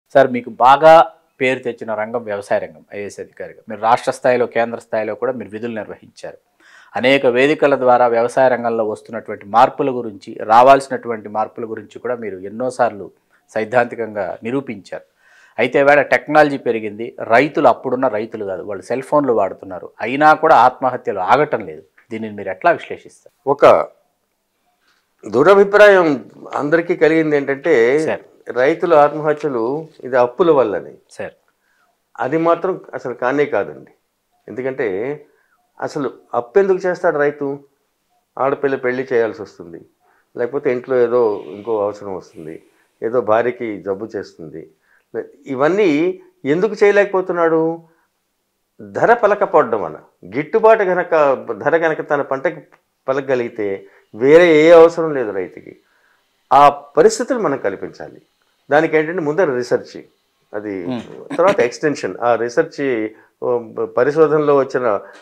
Sir మీకు బాగా పేరు తెచ్చిన రంగం వ్యవసాయ రంగం ఐఏఎస్ అధికారిగా మీరు రాష్ట్ర స్థాయిలో కేంద్ర స్థాయిలో కూడా మీరు విధులు నిర్వహించారు అనేక వేదికల ద్వారా వ్యవసాయ రంగంలో వస్తున్నటువంటి మార్పుల గురించి రావాల్సినటువంటి మార్పుల గురించి కూడా మీరు ఎన్నోసార్లు సైద్ధాంతికంగా నిరూపించారు అయితే వేళ టెక్నాలజీ పెరిగింది రైతులు అప్పుడున్న రైతులు కాదు వాళ్ళు సెల్ ఫోన్లు వాడుతున్నారు అయినా కూడా ఆత్మహత్యలు ఆగటం లేదు దీనిని మీరు ఎట్లా విశ్లేషిస్తారు ఒక దురభిప్రాయం అందరికీ కలిగింది ఏంటంటే సార్. రైతుల ఆత్మహత్యలు ఇది అప్పుల వల్లని సార్ అది మాత్రం అసలు కానే కాదండి ఎందుకంటే అసలు అప్పు ఎందుకు చేస్తాడు రైతు ఆడపిల్ల పెళ్లి చేయాల్సి వస్తుంది లేకపోతే ఇంట్లో ఏదో ఇంకో అవసరం వస్తుంది ఏదో భార్యకి జబ్బు చేస్తుంది ఇవన్నీ ఎందుకు చేయలేకపోతున్నాడు ధర పలకపోవడం వల్ల గిట్టుబాటు గనక ధర గనక తన పంటకి పలకగలిగితే వేరే ఏ అవసరం లేదు రైతుకి ఆ పరిస్థితులు మనం కల్పించాలి దానికి ఏంటంటే ముందర రీసెర్చ్ అది తర్వాత ఎక్స్టెన్షన్ ఆ రీసెర్చ్ పరిశోధనలో వచ్చిన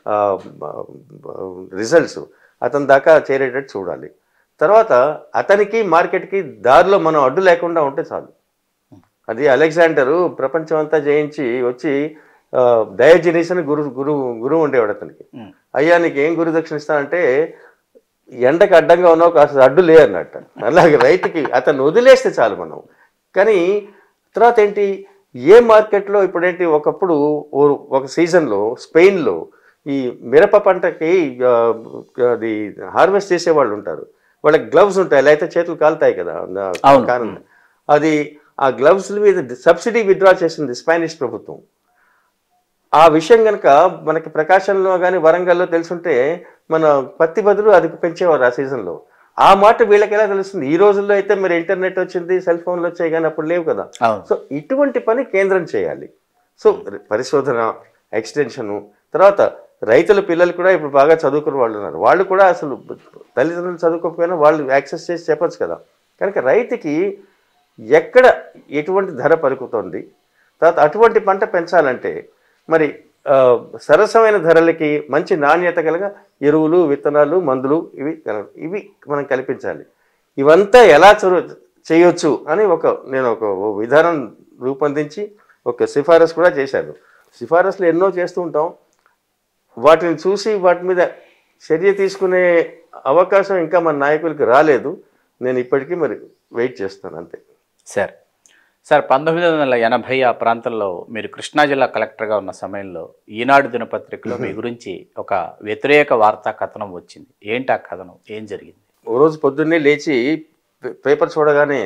రిజల్ట్స్ అతని దాకా చేరేటట్టు చూడాలి తర్వాత అతనికి మార్కెట్కి దారిలో మనం అడ్డు లేకుండా ఉంటే చాలు అది అలెగ్జాండరు ప్రపంచం అంతా జయించి వచ్చి డయోజినీస్ అని గురు గురు గురువు ఉండేవాడు అతనికి ఉమ్. అయ్యా నీకు ఏం గురు దక్షిణ ఇస్తానంటే ఎండకి అడ్డంగా ఉన్నావు కాస్త అడ్డు లే అన్నట్ట అలాగే రైతుకి అతను వదిలేస్తే చాలు మనం కానీ తర్వాత ఏంటి ఏ మార్కెట్లో ఇప్పుడేంటి ఒకప్పుడు ఓ- ఒక సీజన్లో స్పెయిన్లో ఈ మిరప పంటకి ఆ, అది హార్వెస్ట్ చేసే వాళ్ళు ఉంటారు వాళ్ళకి గ్లవ్స్ ఉంటాయి లేకపోతే చేతులు కాలుతాయి కదా నా- అవును. కారణం అది ఆ గ్లవ్స్ మీద సబ్సిడీ విత్డ్రా చేసింది స్పానిష్ ప్రభుత్వం ఆ విషయం కనుక మనకి ప్రకాశంలో కానీ వరంగల్లో తెలుసుంటే మన పత్తి బదులు అది పెంచేవారు ఆ సీజన్లో ఆ మాట వీళ్ళకి ఎలా తెలుస్తుంది ఈ రోజుల్లో అయితే మరి ఇంటర్నెట్ వచ్చింది సెల్ ఫోన్లు వచ్చాయి కానీ అప్పుడు లేవు కదా అవును సో ఇటువంటి పని కేంద్రం చేయాలి సో పరిశోధన ఎక్స్టెన్షను తర్వాత రైతుల పిల్లలు కూడా ఇప్పుడు బాగా చదువుకున్న వాళ్ళు ఉన్నారు వాళ్ళు కూడా అసలు తల్లిదండ్రులు చదువుకోకపోయినా వాళ్ళు యాక్సెస్ చేసి చెప్పొచ్చు కదా కనుక రైతుకి ఎక్కడ ఎటువంటి ధర పలుకుతోంది తర్వాత అటువంటి పంట పెంచాలంటే మరి ఆ, సరసమైన ధరలకి మంచి నాణ్యత కలగ ఎరువులు విత్తనాలు మందులు ఇవి కల- ఇవి మనం కల్పించాలి ఇవంతా ఎలా చొరవ చేయొచ్చు అని ఒక నేను ఒక ఓ విధానం రూపొందించి ఒక సిఫారసు కూడా చేశాను సిఫారసులు ఎన్నో చేస్తూ ఉంటాం వాటిని చూసి వాటి మీద చర్య తీసుకునే అవకాశం ఇంకా మన నాయకులకి రాలేదు నేను ఇప్పటికీ మరి వెయిట్ చేస్తాను అంతే సార్ సార్ పంతొమ్మిది వందల ఎనభై ఆ ప్రాంతంలో మీరు కృష్ణా జిల్లా కలెక్టర్గా ఉన్న సమయంలో ఈనాడు దినపత్రికలో మీ గురించి ఒక వ్యతిరేక వార్తా కథనం వచ్చింది ఏంటి ఆ కథనం ఏం జరిగింది ఓ రోజు పొద్దున్నే లేచి పే- పేపర్ చూడగానే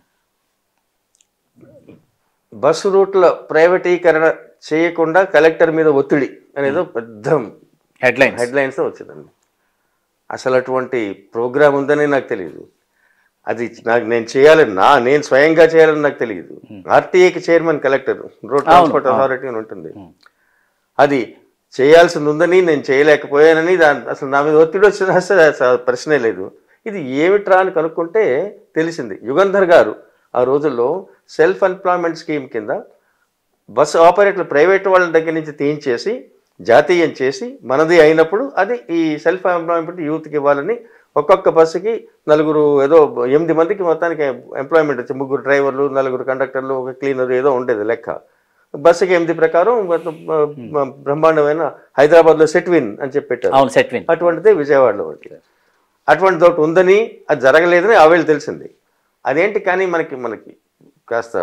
బస్సు రూట్ల ప్రైవేటీకరణ చేయకుండా కలెక్టర్ మీద ఒత్తిడి అనేదో పెద్ద హెడ్లైన్స్ హెడ్లైన్స్ వచ్చిందండి అసలు అటువంటి ప్రోగ్రామ్ ఉందని నాకు తెలియదు అది నాకు నేను చేయాలని నా నేను స్వయంగా చేయాలని నాకు తెలియదు ఆర్టీఏకి chairman collector road transport authority అని ఉంటుంది అది చేయాల్సింది ఉందని నేను చేయలేకపోయానని దాని అసలు నా మీద ఒత్తిడి వచ్చిన అసలు అసలు ప్రశ్నే లేదు ఇది ఏమిట్రా అని కనుక్కుంటే తెలిసింది యుగంధర్ గారు ఆ రోజుల్లో సెల్ఫ్ ఎంప్లాయ్మెంట్ స్కీమ్ కింద బస్సు ఆపరేటర్లు ప్రైవేట్ వాళ్ళ దగ్గర నుంచి తీయించేసి జాతీయం చేసి మనది అయినప్పుడు అది ఈ సెల్ఫ్ ఎంప్లాయ్మెంట్ యూత్కి ఇవ్వాలని ఒక్కొక్క బస్సుకి నలుగురు ఏదో ఎనిమిది మందికి మొత్తానికి ఎంప్లాయ్మెంట్ వచ్చి ముగ్గురు డ్రైవర్లు నలుగురు కండక్టర్లు ఒక క్లీనర్ ఏదో ఉండేది లెక్క బస్సుకి ఎనిమిది ప్రకారం మొత్తం, ఆ, బ్రహ్మాండమైన హైదరాబాద్లో సెట్విన్ అని చెప్పి పెట్టారు అవును సెట్విన్ అటువంటిదే విజయవాడలో ఒకటి అటువంటిది ఒకటి ఉందని అది జరగలేదని ఆవేళ తెలిసింది అదేంటి కానీ మనకి మనకి కాస్త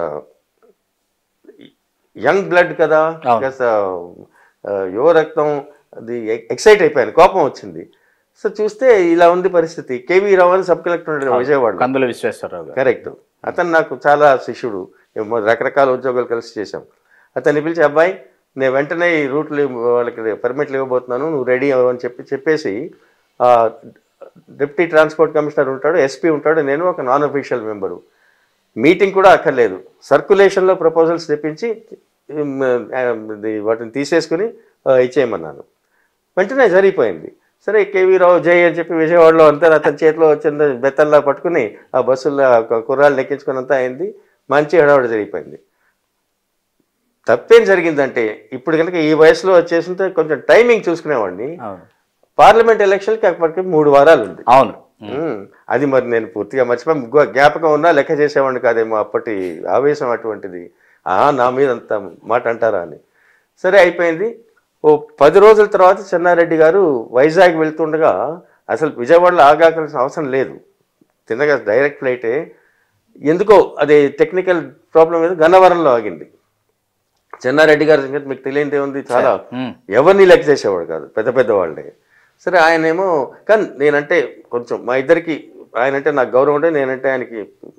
యంగ్ బ్లడ్ కదా అవును. కాస్త ఆ, యువ రక్తం అది ఎక్సైట్ అయిపోయాను కోపం వచ్చింది సో చూస్తే ఇలా ఉంది పరిస్థితి కేవీ రావు అని సబ్ కలెక్టర్ ఉండేది విజయవాడలో కందుల విశ్వేశ్వరరావు గారు కరెక్ట్ అతను నాకు చాలా శిష్యుడు ఏమో రకరకాల ఉద్యోగాలు కలిసి చేశాం అతన్ని పిలిచి అబ్బాయి నేను వెంటనే ఈ రూట్లు ఇవ్వ- వాళ్ళకి పర్మిట్లు ఇవ్వబోతున్నాను నువ్వు రెడీ అవ్వు" అని చెప్పి చెప్పేసి ఆ, డిప్యూటీ ట్రాన్స్పోర్ట్ కమిషనర్ ఉంటాడు ఎస్పీ ఉంటాడు నేను ఒక నాన్ అఫీషియల్ మెంబరు మీటింగ్ కూడా అక్కర్లేదు సర్క్యులేషన్లో ప్రపోజల్స్ తెప్పించి ఉమ్, ఆ, ఇది వాటిని తీసేసుకుని ఆ, ఇచ్చేయమన్నాను వెంటనే జరిగిపోయింది సరే కేవీ రావు జై అని చెప్పి విజయవాడలో అంతా అతని చేతిలో వచ్చిన బెత్తల్లా పట్టుకుని ఆ బస్సుల్లో ఆ కుర్రాళ్ళు ఎక్కించుకుని అంతా అయింది మంచి హడావుడి జరిగిపోయింది తప్పేం జరిగిందంటే ఇప్పుడు కనుక ఈ వయసులో వచ్చేసింటే కొంచెం టైమింగ్ చూసుకునేవాడిని అవును పార్లమెంట్ ఎలక్షన్కి అప్పటికి మూడు వారాలు ఉంది అవును ఉమ్, అది మరి నేను పూర్తిగా మర్చిపోయి జ్ఞాపకం ఉన్నా లెక్క చేసేవాడిని కాదేమో అప్పటి ఆవేశం అటువంటిది ఆ నా మీద అంత మాట అంటారా అని సరే అయిపోయింది ఓ పది రోజుల తర్వాత చెన్నారెడ్డి గారు వైజాగ్ వెళ్తుండగా అసలు విజయవాడలో ఆగాల్సిన అవసరం లేదు తిన్నగా డైరెక్ట్ ఫ్లైటే ఎందుకో అది టెక్నికల్ ప్రాబ్లం మీద గన్నవరంలో ఆగింది చెన్నారెడ్డి గారి సంగతి మీకు తెలియనిదే ఉంది చాలా ఉమ్. ఎవరిని లెక్క చేసేవాడు కాదు పెద్ద పెద్ద వాళ్ళే సరే ఆయనేమో కానీ నేనంటే కొంచెం మా ఇద్దరికి ఆయన అంటే నాకు గౌరవం ఉండే నేనంటే ఆయనకి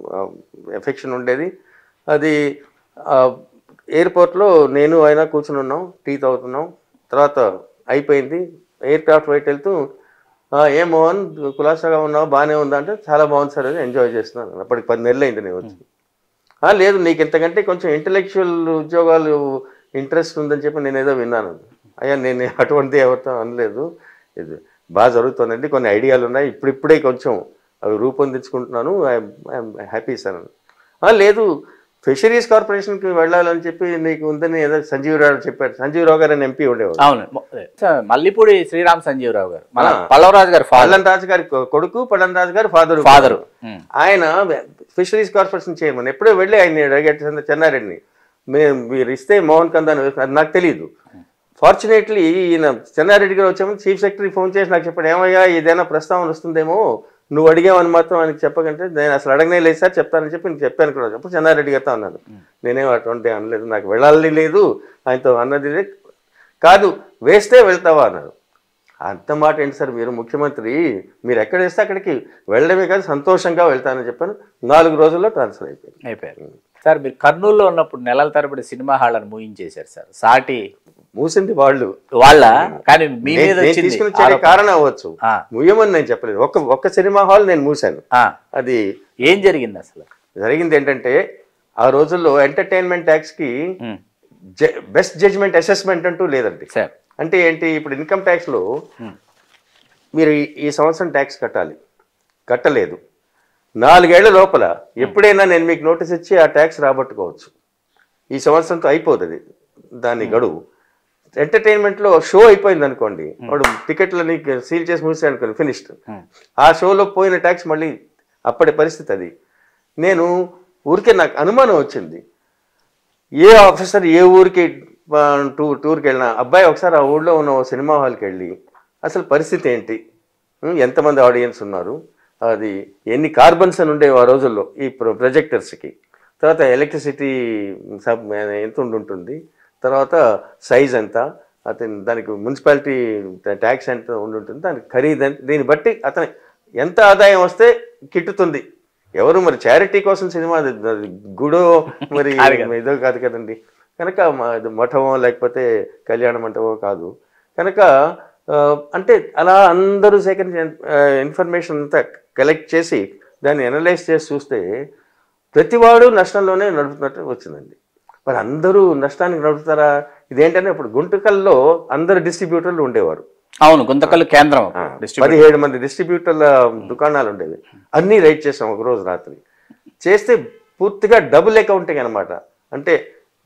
ఎఫెక్షన్ ఉండేది అది ఆ, ఎయిర్పోర్ట్లో నేను ఆయన కూర్చుని ఉన్నాం టీ తాగుతున్నాం తర్వాత అయిపోయింది ఎయిర్ క్రాఫ్ట్ బయట వెళ్తూ "ఆ, ఏం మోహన్ కులాసాగా ఉన్నావు బాగానే ఉందా అంటే చాలా బాగుంది సార్ అది ఎంజాయ్ చేస్తున్నాను అప్పటికి పది నెలలు అయింది నేను వచ్చి "ఆ, లేదు నీకు ఇంతకంటే కొంచెం ఇంటలెక్చువల్ ఉద్యోగాలు ఇంట్రెస్ట్ ఉందని చెప్పి నేను ఏదో విన్నాను అయ్యా నేను అటువంటిది ఎవరితో అనలేదు ఇది బాగా జరుగుతుందండి కొన్ని ఐడియాలు ఉన్నాయి ఇప్పుడిప్పుడే కొంచెం అవి రూపొందించుకుంటున్నాను ఐఎమ్ హ్యాపీ సార్ అని "ఆ, లేదు ఫిషరీస్ కార్పొరేషన్కి వెళ్ళాలని చెప్పి నీకు ఉందని ఏదో సంజీవ్ రావు చెప్పాడు సంజీవ్ రావు గారు అని ఎంపీ ఉండేవాడు అవును మొ- సార్, మల్లిపూడి శ్రీరామ్ సంజీవరావు గారు మన ఆ. పల్లవరాజు గారు ఫాదర్ పల్లన్ రాజు గారి కొ- కొడుకు పల్లన్ రాజు గారి ఫాదర్ ఫాదరు ఆయన ఫిషరీస్ కార్పొరేషన్ చైర్మన్ ఎప్పుడో వెళ్ళి ఆయన అడిగాడు చెన్న- చెన్నారెడ్డిని మేము మీరు ఇస్తే మోహన్ కందాన్ అది నాకు తెలియదు ఫార్చునేట్లీ ఈయన చెన్నారెడ్డి గారు వచ్చాము చీఫ్ సెక్రటరీ ఫోన్ చేసి నాకు చెప్పాడు ఏమయ్యా ఏదైనా ప్రస్తావన వస్తుందేమో నువ్వు అడిగావని మాత్రం ఆయనకి చెప్పకంటే నేను అసలు అడగనే లేదు సార్ చెప్తానని చెప్పి నేను చెప్పాను కూడా అప్పుడు చెన్నారెడ్డి గారితో అన్నాను నేనేం అటువంటి అనలేదు నాకు వెళ్ళాలని లేదు ఆయనతో అన్నది లేదు. కాదు వేస్తే వెళ్తావా అన్నారు అంత మాట ఏంటి సార్ మీరు ముఖ్యమంత్రి మీరు ఎక్కడ వేస్తే అక్కడికి వెళ్ళడమే కాదు సంతోషంగా వెళ్తానని చెప్పాను నాలుగు రోజుల్లో ట్రాన్స్ఫర్ అయిపోయింది అయిపోయారు సార్ మీరు కర్నూలులో ఉన్నప్పుడు నెలల తరబడి సినిమా హాళ్ళని మూయించేశారు సార్ సాటి మూసింది వాళ్ళు వాళ్ళ కానీ మీ మీద నేను- నేను వచ్చింది తీసుకుని వచ్చే ఆరోపణ. కారణం అవ్వచ్చు ఆ, ముయ్యమని నేను చెప్పలేదు ఒక్క ఒక్క సినిమా హాల్ నేను మూసాను ఆ. అది ఏం జరిగింది అసలు జరిగింది ఏంటంటే ఆ రోజుల్లో ఎంటర్టైన్మెంట్ ట్యాక్స్కి ఉమ్, బెస్ట్ జడ్జ్మెంట్ అసెస్మెంట్ అంటూ లేదండి సార్ అంటే ఏంటి ఇప్పుడు ఇన్కమ్ ట్యాక్స్లో ఉమ్, మీరు ఈ- ఈ సంవత్సరం ట్యాక్స్ కట్టాలి కట్టలేదు నాలుగేళ్ల లోపల ఎప్పుడైనా నేను మీకు నోటీస్ ఇచ్చి ఆ ట్యాక్స్ రాబట్టుకోవచ్చు ఈ సంవత్సరంతో అయిపోతుంది దాని గడువు ఎంటర్టైన్మెంట్లో షో అయిపోయింది అనుకోండి వాడు టికెట్లని సీల్ చేసి మూసాడు అనుకోండి ఫినిష్డ్ ఉమ్, ఆ షోలో పోయిన ట్యాక్స్ మళ్ళీ అప్పటి పరిస్థితి అది నేను ఊరికే నాకు అనుమానం వచ్చింది ఏ ఆఫీసర్ ఏ ఊరికి ఆ, టూ టూర్కి వెళ్ళినా అబ్బాయి ఒకసారి ఆ ఊళ్ళో ఉన్న ఓ సినిమా హాల్కి వెళ్ళి అసలు పరిస్థితి ఏంటి ఉం, ఎంతమంది ఆడియన్స్ ఉన్నారు అది ఎన్ని కార్బన్స్ అని ఉండేవి ఆ రోజుల్లో ఈ ప్రొ ప్రొజెక్టర్స్కి తర్వాత ఎలక్ట్రిసిటీ సబ్ ఎంత ఉండుంటుంది తర్వాత సైజ్ ఎంత అతని దానికి మున్సిపాలిటీ ట్యాక్స్ ఎంత ఉండుంటుంది దానికి ఖరీదు ఎంత దీన్ని బట్టి అతని ఎంత ఆదాయం వస్తే కిట్టుతుంది ఎవరు మరి చారిటీ కోసం సినిమా అది- అది గుడో మరి ఇదో కాదు కదండి కనుక మ- ఇది మఠమో లేకపోతే కళ్యాణ మంటపమో కాదు కనుక ఆ, అంటే అలా అందరూ సేకరించిన ఇన్ఫర్మేషన్ అంతా కలెక్ట్ చేసి దాన్ని అనలైజ్ చేసి చూస్తే ప్రతివాడు నష్టంలోనే నడుపుతున్నట్టు వచ్చిందండి మరి అందరూ నష్టానికి నడుపుతారా ఇదేంటంటే ఇప్పుడు గుంటకల్లో అందరు డిస్ట్రిబ్యూటర్లు ఉండేవారు అవును గుంతకల్లు కేంద్రం డిస్ట్రిక్ట్ పదిహేడు మంది డిస్ట్రిబ్యూటర్ల దుకాణాలు ఉండేవి అన్నీ రైట్ చేసాం ఒక రోజు రాత్రి చేస్తే పూర్తిగా డబుల్ అకౌంటింగ్ అనమాట అంటే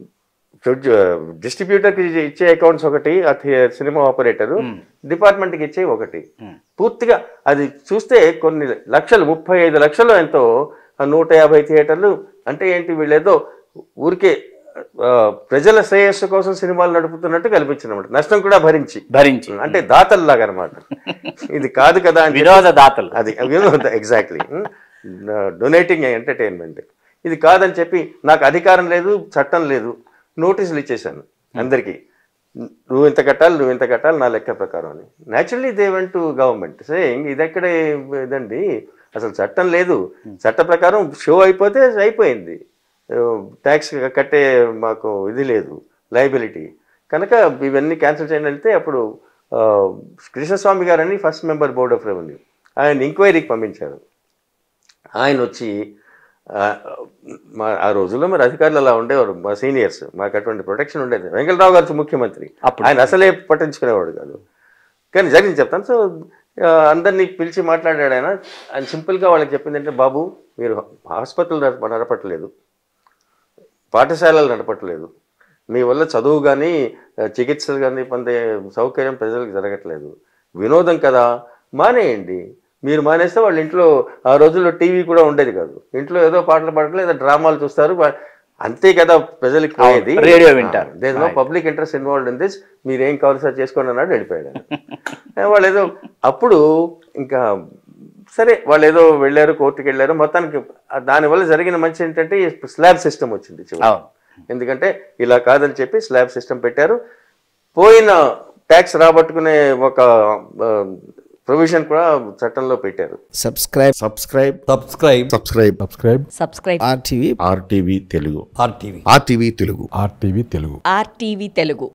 డిస్ట్రిబ్యూటర్కి ఇచ్చే అకౌంట్స్ ఒకటి ఆ థి- సినిమా ఆపరేటర్ డిపార్ట్మెంట్కి ఇచ్చే ఒకటి పూర్తిగా అది చూస్తే కొన్ని లక్షలు ముప్పై ఐదు లక్షలు ఎంతో ఆ నూట యాభై థియేటర్లు అంటే ఏంటి వీళ్ళేదో ఊరికే ఆ, ప్రజల శ్రేయస్సు కోసం సినిమాలు నడుపుతున్నట్టు కల్పించినమాట నష్టం కూడా భరించి భరించి అంటే దాతల్లాగా అనమాట ఇది కాదు కదా అని చెప్పి- వినోద దాతలు అది ఎగ్జాక్ట్లీ డొనేటింగ్ ఎంటర్టైన్మెంట్ ఇది కాదని చెప్పి నాకు అధికారం లేదు చట్టం లేదు నోటీసులు ఇచ్చేసాను అందరికీ నువ్వు ఇంత కట్టాలి నువ్వు ఇంత కట్టాలి నా లెక్క ప్రకారం అని naturally they went to government saying ఇది ఎక్కడే ఇదండి అసలు చట్టం లేదు చట్ట ప్రకారం షో అయిపోతే అయిపోయింది ట్యాక్స్ కట్టే మాకు ఇది లేదు లయబిలిటీ కనుక ఇవన్నీ క్యాన్సిల్ చేయని వెళ్తే అప్పుడు ఆ, కృష్ణస్వామి గారని first member board of revenue ఆయన ఎంక్వైరీకి పంపించారు ఆయన వచ్చి ఆ, మా ఆ రోజుల్లో మరి అధికారులు అలా ఉండేవారు మా సీనియర్స్ మాకు అటువంటి ప్రొటెక్షన్ ఉండేది వెంకటరావు గారు ముఖ్యమంత్రి అప్పుడు. ఆయన అసలే పట్టించుకునేవాడు కాదు కానీ జరిగింది చెప్తాను సో ఆ, అందరినీ పిలిచి మాట్లాడాడు ఆయన ఆయన సింపుల్గా వాళ్ళకి చెప్పింది అంటే బాబు మీరు ఆసుపత్రులు నడప- నడపట్లేదు పాఠశాలలు నడపట్లేదు మీ వల్ల చదువు కానీ ఆ, చికిత్సలు కానీ పొందే సౌకర్యం ప్రజలకు జరగట్లేదు వినోదం కదా మానేయండి మీరు మానేస్తే వాళ్ళ ఇంట్లో ఆ రోజుల్లో టీవీ కూడా ఉండేది కాదు ఇంట్లో ఏదో పాటలు పాడటం లేదా డ్రామాలు చూస్తారు వా- అంతే కదా ప్రజలకు పోయేది రేడియో వింటారు. There no public interest involved in this మీరు ఏం కావాలి సార్ చేసుకోండి అన్నాడు వెళ్ళిపోయాడు ఆయన. వాళ్ళు ఏదో అప్పుడు ఇంకా సరే వాళ్ళు ఏదో వెళ్ళారు కోర్టుకి వెళ్ళారు మొత్తానికి ఆ దానివల్ల జరిగిన మంచి ఏంటంటే స్లాబ్ సిస్టమ్ వచ్చింది చివరికి. అవును ఎందుకంటే ఇలా కాదని చెప్పి స్లాబ్ సిస్టమ్ పెట్టారు పోయిన ట్యాక్స్ రాబట్టుకునే ఒక ప్రొవిజన్ కూడా చట్టంలో పెట్టారు subscribe subscribe subscribe subscribe subscribe subscribe RTV RTV Telugu RTV RTV Telugu RTV Telugu RTV Telugu